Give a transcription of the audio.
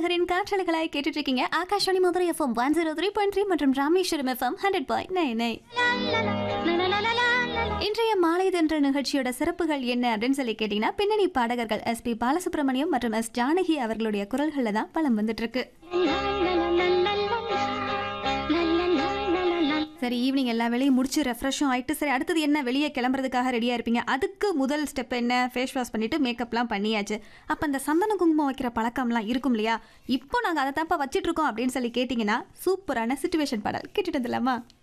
நகரின் காற்றலைகளாய் கேட்டுட்டு இருக்கீங்க Akashvani Madurai FM one zero three point three மற்றும் Rameswaram FM hundred point nine nine இன்றைய மாலை தென்ற நிகழ்ச்சியோட சிறப்புகள் என்ன அப்படின்னு சொல்லி கேட்டீங்கன்னா பின்னணி பாடகர்கள் எஸ் பி பாலசுப்ரமணியம் மற்றும் எஸ் ஜானகி அவர்களுடைய குரல்களில் தான் பலம் வந்துட்டு இருக்கு சரி ஈவினிங் எல்லா வேலையும் முடிச்சு ரெஃப்ரெஷும் ஆயிட்டு சரி அடுத்தது என்ன வெளியே கிளம்புறதுக்காக ரெடியாக இருப்பீங்க அதுக்கு முதல் ஸ்டெப் என்ன ஃபேஸ் வாஷ் பண்ணிட்டு மேக்கப்லாம் பண்ணியாச்சு அப்போ அந்த சந்தன குங்குமம் வைக்கிற பழக்கம்லாம் இருக்கும் இல்லையா இப்போ நாங்கள் அதை தான்ப்பா வச்சிட்டு இருக்கோம் அப்படின்னு சொல்லி கேட்டிங்கன்னா சூப்பரான சுச்சுவேஷன் பாடல் கேட்டுட்டு வந்துடலாமா